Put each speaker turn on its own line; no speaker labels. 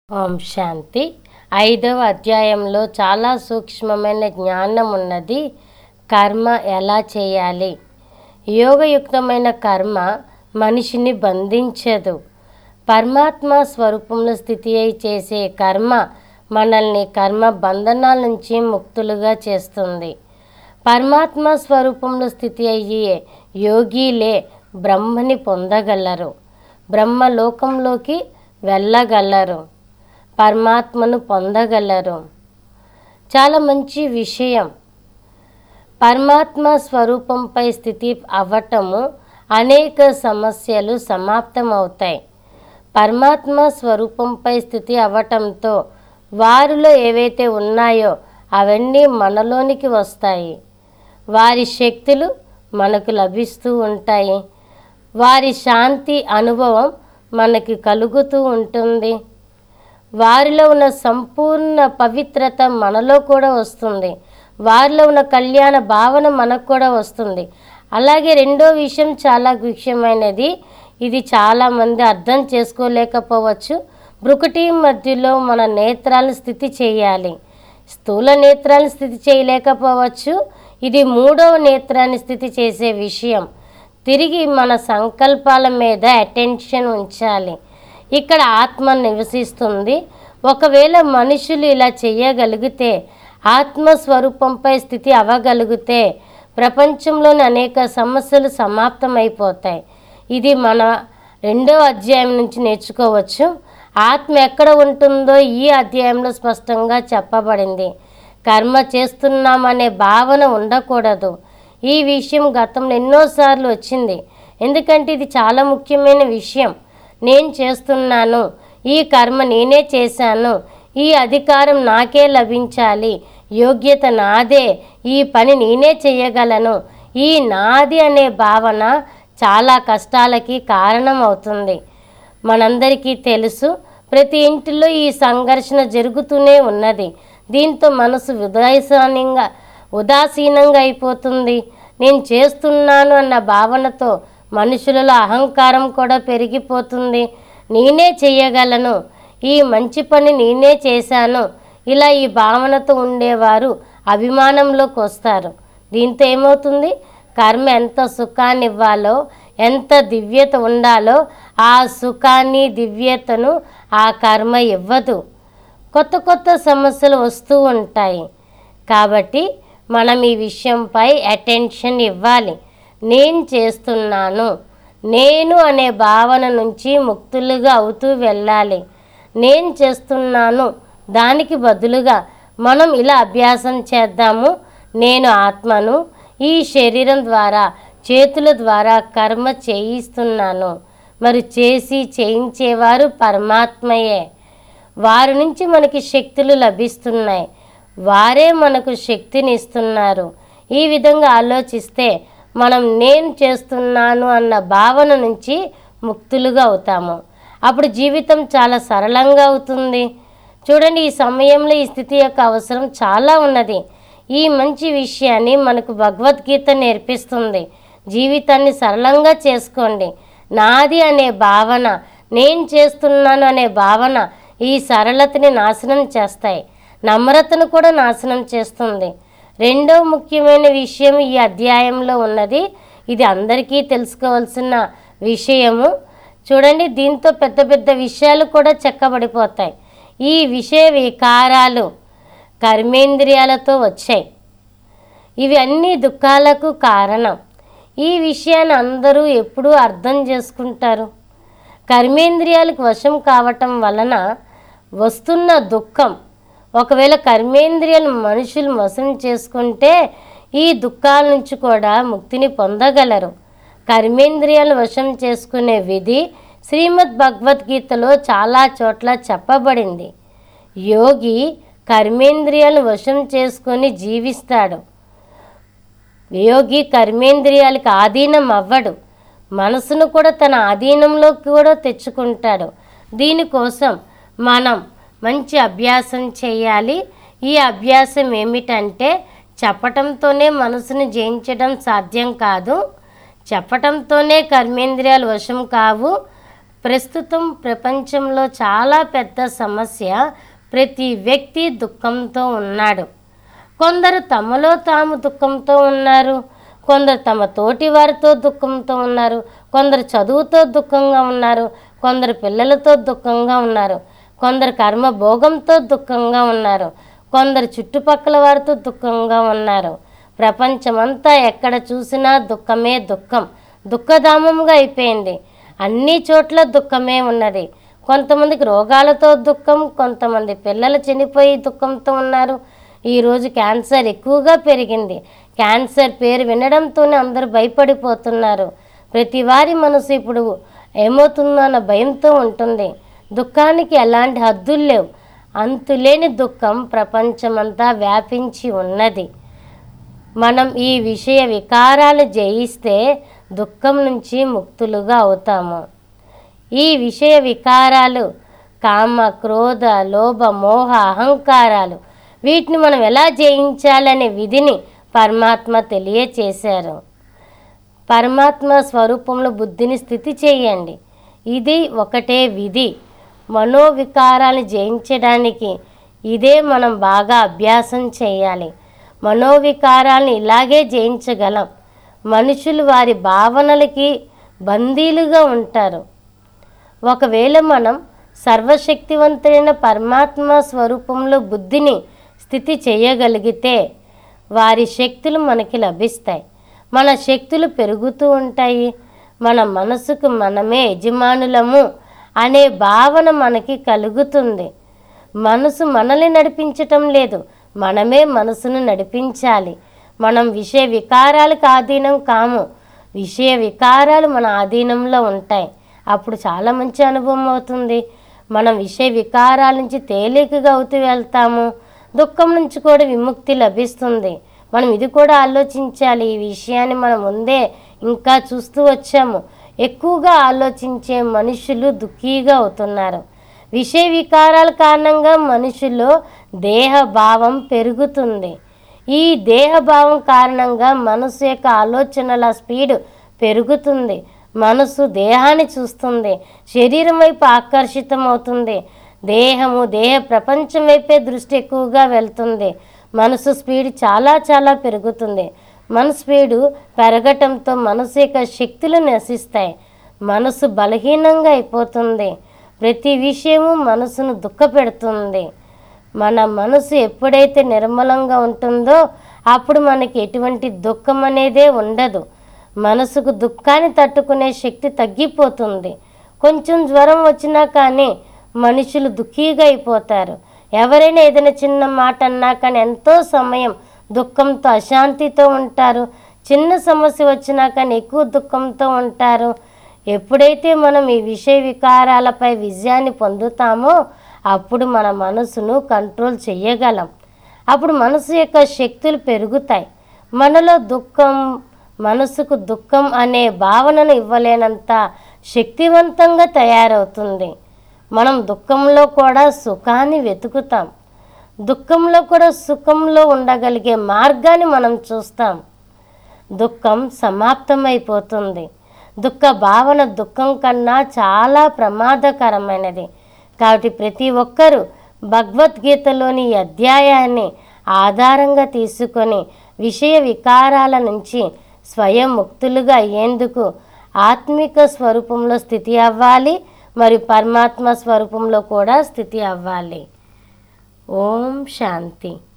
ఓం శాంతి ఐదవ అధ్యాయంలో చాలా సూక్ష్మమైన జ్ఞానం ఉన్నది కర్మ ఎలా చేయాలి యోగయుక్తమైన కర్మ మనిషిని బంధించదు పరమాత్మ స్వరూపంలో స్థితి అయి చేసే కర్మ మనల్ని కర్మ బంధనాల నుంచి ముక్తులుగా చేస్తుంది పరమాత్మ స్వరూపంలో స్థితి అయ్యే యోగిలే బ్రహ్మని పొందగలరు బ్రహ్మలోకంలోకి వెళ్ళగలరు పరమాత్మను పొందగలరు చాలా మంచి విషయం పరమాత్మ స్వరూపంపై స్థితి అవ్వటము అనేక సమస్యలు సమాప్తమవుతాయి పరమాత్మ స్వరూపంపై స్థితి అవ్వటంతో వారిలో ఏవైతే ఉన్నాయో అవన్నీ మనలోనికి వస్తాయి వారి శక్తులు మనకు లభిస్తూ ఉంటాయి వారి శాంతి అనుభవం మనకి కలుగుతూ ఉంటుంది వారిలో ఉన్న సంపూర్ణ పవిత్రత మనలో కూడా వస్తుంది వారిలో ఉన్న కళ్యాణ భావన మనకు కూడా వస్తుంది అలాగే రెండో విషయం చాలా ముఖ్యమైనది ఇది చాలామంది అర్థం చేసుకోలేకపోవచ్చు బ్రుకుటి మధ్యలో మన నేత్రాలను స్థితి చేయాలి స్థూల నేత్రాన్ని స్థితి చేయలేకపోవచ్చు ఇది మూడవ నేత్రాన్ని స్థితి చేసే విషయం తిరిగి మన సంకల్పాల మీద అటెన్షన్ ఉంచాలి ఇక్కడ ఆత్మ నివసిస్తుంది ఒకవేళ మనుషులు ఇలా చేయగలిగితే ఆత్మస్వరూపంపై స్థితి అవ్వగలిగితే ప్రపంచంలోని అనేక సమస్యలు సమాప్తమైపోతాయి ఇది మన రెండో అధ్యాయం నుంచి నేర్చుకోవచ్చు ఆత్మ ఎక్కడ ఉంటుందో ఈ అధ్యాయంలో స్పష్టంగా చెప్పబడింది కర్మ చేస్తున్నామనే భావన ఉండకూడదు ఈ విషయం గతంలో ఎన్నోసార్లు వచ్చింది ఎందుకంటే ఇది చాలా ముఖ్యమైన విషయం నేను చేస్తున్నాను ఈ కర్మ నేనే చేశాను ఈ అధికారం నాకే లభించాలి యోగ్యత నాదే ఈ పని నేనే చేయగలను ఈ నాది అనే భావన చాలా కష్టాలకి కారణం అవుతుంది మనందరికీ తెలుసు ప్రతి ఇంటిలో ఈ సంఘర్షణ జరుగుతూనే ఉన్నది దీంతో మనసు ఉదాసీనంగా ఉదాసీనంగా అయిపోతుంది నేను చేస్తున్నాను అన్న భావనతో మనుషులలో అహంకారం కూడా పెరిగిపోతుంది నేనే చేయగలను ఈ మంచి పని నేనే చేశాను ఇలా ఈ భావనతో ఉండేవారు అభిమానంలోకి వస్తారు దీంతో ఏమవుతుంది కర్మ ఎంత సుఖాన్ని ఇవ్వాలో ఎంత దివ్యత ఉండాలో ఆ సుఖాన్ని దివ్యతను ఆ కర్మ ఇవ్వదు కొత్త కొత్త సమస్యలు వస్తూ ఉంటాయి కాబట్టి మనం ఈ విషయంపై అటెన్షన్ ఇవ్వాలి నేను చేస్తున్నాను నేను అనే భావన నుంచి ముక్తులుగా అవుతూ వెళ్ళాలి నేను చేస్తున్నాను దానికి బదులుగా మనం ఇలా అభ్యాసం చేద్దాము నేను ఆత్మను ఈ శరీరం ద్వారా చేతుల ద్వారా కర్మ చేయిస్తున్నాను మరి చేసి చేయించేవారు పరమాత్మయే వారి నుంచి మనకి శక్తులు లభిస్తున్నాయి వారే మనకు శక్తిని ఇస్తున్నారు ఈ విధంగా ఆలోచిస్తే మనం నేను చేస్తున్నాను అన్న భావన నుంచి ముక్తులుగా అవుతాము అప్పుడు జీవితం చాలా సరళంగా అవుతుంది చూడండి ఈ సమయంలో ఈ స్థితి యొక్క అవసరం చాలా ఉన్నది ఈ మంచి విషయాన్ని మనకు భగవద్గీత నేర్పిస్తుంది జీవితాన్ని సరళంగా చేసుకోండి నాది అనే భావన నేను చేస్తున్నాను అనే భావన ఈ సరళతని నాశనం చేస్తాయి నమ్రతను కూడా నాశనం చేస్తుంది రెండో ముఖ్యమైన విషయం ఈ అధ్యాయంలో ఉన్నది ఇది అందరికీ తెలుసుకోవాల్సిన విషయము చూడండి దీంతో పెద్ద పెద్ద విషయాలు కూడా చెక్కబడిపోతాయి ఈ విషయ వికారాలు కర్మేంద్రియాలతో వచ్చాయి ఇవి అన్ని దుఃఖాలకు కారణం ఈ విషయాన్ని అందరూ ఎప్పుడూ అర్థం చేసుకుంటారు కర్మేంద్రియాలకు వశం కావటం వలన వస్తున్న దుఃఖం ఒకవేళ కర్మేంద్రియాలు మనుషులు వశం చేసుకుంటే ఈ దుఃఖాల నుంచి కూడా ముక్తిని పొందగలరు కర్మేంద్రియాలు వశం చేసుకునే విధి శ్రీమద్ భగవద్గీతలో చాలా చోట్ల చెప్పబడింది యోగి కర్మేంద్రియాలను వశం చేసుకొని జీవిస్తాడు యోగి కర్మేంద్రియాలకు ఆధీనం అవ్వడు మనసును కూడా తన ఆధీనంలోకి కూడా తెచ్చుకుంటాడు దీనికోసం మనం మంచి అభ్యాసం చేయాలి ఈ అభ్యాసం ఏమిటంటే చెప్పటంతోనే మనసును జయించడం సాధ్యం కాదు చెప్పటంతోనే కర్మేంద్రియాలు వశం కావు ప్రస్తుతం ప్రపంచంలో చాలా పెద్ద సమస్య ప్రతి వ్యక్తి దుఃఖంతో ఉన్నాడు కొందరు తమలో తాము దుఃఖంతో ఉన్నారు కొందరు తమ తోటి వారితో దుఃఖంతో ఉన్నారు కొందరు చదువుతో దుఃఖంగా ఉన్నారు కొందరు పిల్లలతో దుఃఖంగా ఉన్నారు కొందరు కర్మ భోగంతో దుఃఖంగా ఉన్నారు కొందరు చుట్టుపక్కల వారితో దుఃఖంగా ఉన్నారు ప్రపంచమంతా ఎక్కడ చూసినా దుఃఖమే దుఃఖం దుఃఖధామంగా అయిపోయింది అన్ని చోట్ల దుఃఖమే ఉన్నది కొంతమందికి రోగాలతో దుఃఖం కొంతమంది పిల్లలు చనిపోయి దుఃఖంతో ఉన్నారు ఈరోజు క్యాన్సర్ ఎక్కువగా పెరిగింది క్యాన్సర్ పేరు వినడంతోనే అందరూ భయపడిపోతున్నారు ప్రతి వారి మనసు ఇప్పుడు ఏమవుతుందో అన్న భయంతో ఉంటుంది దుఃఖానికి ఎలాంటి హద్దులు లేవు అంతులేని దుఃఖం ప్రపంచమంతా వ్యాపించి ఉన్నది మనం ఈ విషయ వికారాలు జయిస్తే దుఃఖం నుంచి ముక్తులుగా అవుతాము ఈ విషయ వికారాలు కామ క్రోధ లోభ మోహ అహంకారాలు వీటిని మనం ఎలా జయించాలనే విధిని పరమాత్మ తెలియచేశారు పరమాత్మ స్వరూపంలో బుద్ధిని స్థితి చేయండి ఇది ఒకటే విధి మనోవికారాన్ని జయించడానికి ఇదే మనం బాగా అభ్యాసం చేయాలి మనోవికారాలను ఇలాగే జయించగలం మనుషులు వారి భావనలకి బందీలుగా ఉంటారు ఒకవేళ మనం సర్వశక్తివంతుడైన పరమాత్మ స్వరూపంలో బుద్ధిని స్థితి చేయగలిగితే వారి శక్తులు మనకి లభిస్తాయి మన శక్తులు పెరుగుతూ ఉంటాయి మన మనసుకు మనమే యజమానులము అనే భావన మనకి కలుగుతుంది మనసు మనల్ని నడిపించటం లేదు మనమే మనసును నడిపించాలి మనం విషయ వికారాలకు ఆధీనం కాము విషయ వికారాలు మన ఆధీనంలో ఉంటాయి అప్పుడు చాలా మంచి అనుభవం అవుతుంది మనం విషయ వికారాల నుంచి తేలికగా అవుతూ వెళ్తాము దుఃఖం నుంచి కూడా విముక్తి లభిస్తుంది మనం ఇది కూడా ఆలోచించాలి ఈ విషయాన్ని మనం ముందే ఇంకా చూస్తూ వచ్చాము ఎక్కువగా ఆలోచించే మనుషులు దుఃఖీగా అవుతున్నారు విషయ వికారాల కారణంగా మనుషుల్లో దేహ భావం పెరుగుతుంది ఈ దేహభావం కారణంగా మనసు యొక్క ఆలోచనల స్పీడ్ పెరుగుతుంది మనసు దేహాన్ని చూస్తుంది శరీరం వైపు ఆకర్షితమవుతుంది దేహము దేహ ప్రపంచం వైపే దృష్టి ఎక్కువగా వెళ్తుంది మనసు స్పీడ్ చాలా చాలా పెరుగుతుంది మన స్పీడు పెరగటంతో మనసు యొక్క శక్తులు నశిస్తాయి మనసు బలహీనంగా అయిపోతుంది ప్రతి విషయము మనసును దుఃఖపెడుతుంది మన మనసు ఎప్పుడైతే నిర్మలంగా ఉంటుందో అప్పుడు మనకి ఎటువంటి దుఃఖం అనేదే ఉండదు మనసుకు దుఃఖాన్ని తట్టుకునే శక్తి తగ్గిపోతుంది కొంచెం జ్వరం వచ్చినా కానీ మనుషులు దుఃఖీగా అయిపోతారు ఎవరైనా ఏదైనా చిన్న మాట అన్నా కానీ ఎంతో సమయం దుఃఖంతో అశాంతితో ఉంటారు చిన్న సమస్య వచ్చినా కానీ ఎక్కువ దుఃఖంతో ఉంటారు ఎప్పుడైతే మనం ఈ విషయ వికారాలపై విజయాన్ని పొందుతామో అప్పుడు మన మనసును కంట్రోల్ చేయగలం అప్పుడు మనసు యొక్క శక్తులు పెరుగుతాయి మనలో దుఃఖం మనసుకు దుఃఖం అనే భావనను ఇవ్వలేనంత శక్తివంతంగా తయారవుతుంది మనం దుఃఖంలో కూడా సుఖాన్ని వెతుకుతాం దుఃఖంలో కూడా సుఖంలో ఉండగలిగే మార్గాన్ని మనం చూస్తాం దుఃఖం సమాప్తమైపోతుంది దుఃఖ భావన దుఃఖం కన్నా చాలా ప్రమాదకరమైనది కాబట్టి ప్రతి ఒక్కరూ భగవద్గీతలోని ఈ అధ్యాయాన్ని ఆధారంగా తీసుకొని విషయ వికారాల నుంచి స్వయం ముక్తులుగా అయ్యేందుకు ఆత్మిక స్వరూపంలో స్థితి అవ్వాలి మరియు పరమాత్మ స్వరూపంలో కూడా స్థితి అవ్వాలి ఓం శాంతి